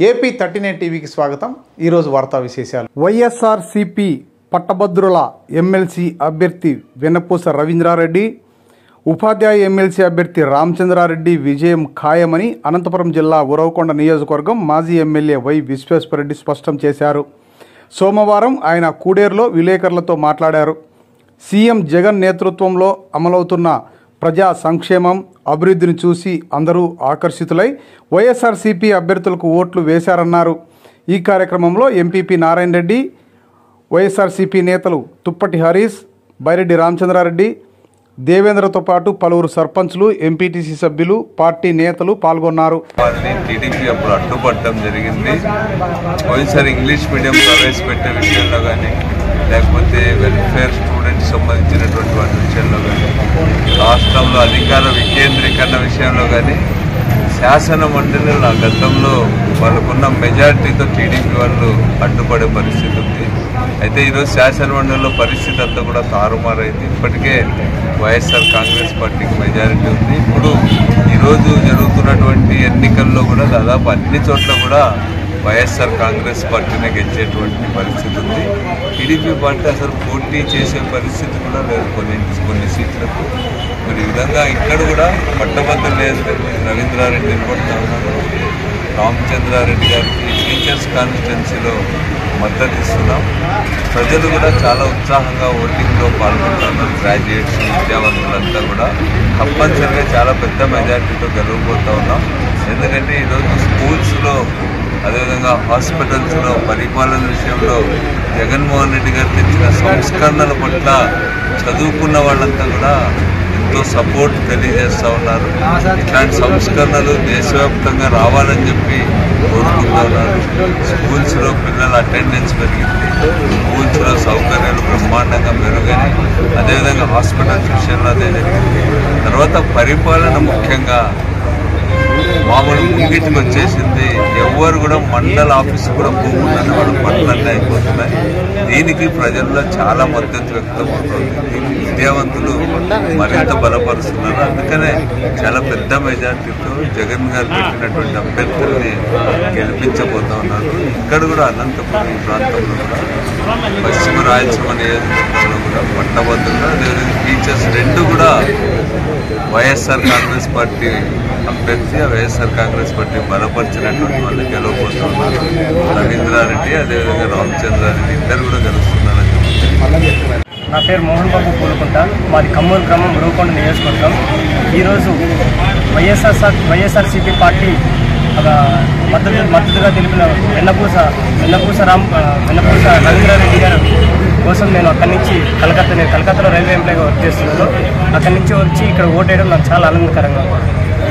AP thirty nine టీవీకి స్వాగతం ఈరోజు వార్తా విశేషాలు వైఎస్ఆర్ సిపి పట్టభద్రుల ఎమ్మెల్సీ అభ్యర్థి వెన్నపూస రవీంద్రారెడ్డి ఉపాధ్యాయ ఎమ్మెల్సీ అభ్యర్థి రామచంద్రారెడ్డి విజయం ఖాయమని అనంతపురం జిల్లా ఉరవకొండ నియోజకవర్గం మాజీ ఎమ్మెల్యే వై విశ్వేశ్వరరెడ్డి స్పష్టం చేశారు సోమవారం ఆయన కూడేరులో విలేకరులతో మాట్లాడారు సీఎం జగన్ నేతృత్వంలో అమలవుతున్న ప్రజా సంక్షేమం అభివృద్ధిని చూసి అందరూ ఆకర్షితులై వైఎస్ఆర్సీపీ అభ్యర్థులకు ఓట్లు వేశారన్నారు ఈ కార్యక్రమంలో ఎంపీపీ నారాయణ రెడ్డి వైఎస్ఆర్సీపీ నేతలు తుప్పటి హరీష్ బైరెడ్డి రామచంద్రారెడ్డి దేవేంద్రతో పాటు పలువురు సర్పంచ్లు ఎంపీటీసీ సభ్యులు పార్టీ నేతలు పాల్గొన్నారు వాళ్ళని టీడీపీ అప్పుడు అడ్డుపడటం జరిగింది పోయినసారి ఇంగ్లీష్ మీడియం ప్రవేశపెట్టే విషయంలో కానీ లేకపోతే వెల్ఫేర్ స్టూడెంట్స్ సంబంధించినటువంటి వాటి విషయంలో కానీ రాష్ట్రంలో అధికార వికేంద్రీకరణ విషయంలో కానీ శాసన మండలి ఆ గతంలో వాళ్ళకున్న మెజారిటీతో టీడీపీ వాళ్ళు అడ్డుపడే పరిస్థితి ఉంది అయితే ఈరోజు శాసన మండలిలో పరిస్థితి అంతా కూడా తారుమారైంది ఇప్పటికే వైఎస్ఆర్ కాంగ్రెస్ పార్టీకి మెజారిటీ ఉంది ఇప్పుడు ఈరోజు జరుగుతున్నటువంటి ఎన్నికల్లో కూడా దాదాపు అన్ని చోట్ల కూడా వైఎస్ఆర్ కాంగ్రెస్ పార్టీనే గెలిచేటువంటి పరిస్థితి ఉంది టీడీపీ పార్టీ అసలు పోటీ చేసే పరిస్థితి కూడా లేదు కొన్ని కొన్ని సీట్లకు మరి ఈ విధంగా ఇక్కడ కూడా పట్టభద్రులు లేదు రవీంద్రారెడ్డి నిలబడతా ఉన్నారు రామచంద్రారెడ్డి గారికి టీచర్స్ కాన్స్టిట్యున్సీలో మద్దతు ఇస్తున్నాం ప్రజలు కూడా చాలా ఉత్సాహంగా ఓటింగ్లో పాల్గొంటున్నారు గ్రాడ్యుయేట్స్ విద్యావంతులంతా కూడా తప్పనిసరిగా చాలా పెద్ద మెజార్టీతో గెలవబోతా ఉన్నాం ఎందుకంటే ఈరోజు స్కూల్స్లో అదేవిధంగా హాస్పిటల్స్లో పరిపాలన విషయంలో జగన్మోహన్ రెడ్డి గారు తెచ్చిన సంస్కరణల పట్ల చదువుకున్న వాళ్ళంతా కూడా ఎంతో సపోర్ట్ తెలియజేస్తూ ఉన్నారు ఇట్లాంటి సంస్కరణలు దేశవ్యాప్తంగా రావాలని చెప్పి కోరుకుంటూ ఉన్నారు స్కూల్స్లో పిల్లల అటెండెన్స్ పెరిగింది స్కూల్స్లో సౌకర్యాలు బ్రహ్మాండంగా మెరుగని అదేవిధంగా హాస్పిటల్స్ విషయంలో అదే జరిగింది తర్వాత పరిపాలన ముఖ్యంగా మామూలు ముంగిటికి వచ్చేసింది ఎవ్వరు కూడా మండల ఆఫీస్ కూడా పోకుండానే వాళ్ళ పనులన్నీ అయిపోతున్నాయి దీనికి ప్రజల్లో చాలా మద్దతు వ్యక్తం అవుతుంది దీనికి విద్యావంతులు మరింత బలపరుస్తున్నారు అందుకనే చాలా పెద్ద మెజార్టీతో జగన్ గారు పెట్టినటువంటి అభ్యర్థుల్ని గెలిపించబోతా ఉన్నారు ఇక్కడ కూడా అనంతపురం ఈ ప్రాంతంలో కూడా పశ్చిమ రాయలసీమ నియోజకవర్గంలో కూడా పట్టభద్రులు అదేవిధంగా టీచర్స్ రెండు కూడా వైఎస్ఆర్ కాంగ్రెస్ పార్టీ అభ్యర్థి ఆ వైఎస్ఆర్ కాంగ్రెస్ పార్టీ బలపరిచినటువంటి వాళ్ళు గెలవబోతున్నారు రవీంద్రారెడ్డి అదేవిధంగా రామచంద్రారెడ్డి ఇద్దరు కూడా గెలుస్తున్నారని చెప్తున్నారు నా పేరు మోహన్ బాబు పూలకుంట మాది కమ్మూరు గ్రామం రూకొండ నియోజకవర్గం ఈరోజు వైఎస్ఆర్ వైఎస్ఆర్సీపీ పార్టీ ఒక మద్దతు మద్దతుగా తెలిపిన వెన్నపూస వెన్నపూస రామ్ ఆ, వెన్నపూస రవీంద్రారెడ్డి గారు కోసం నేను అక్కడి నుంచి కలకత్తా నేను కలకత్తాలో రైల్వే ఎంప్లాయ్గా వర్క్ చేస్తున్నాను అక్కడి నుంచి వచ్చి ఇక్కడ ఓటేయడం నాకు చాలా ఆనందకరంగా ఉంది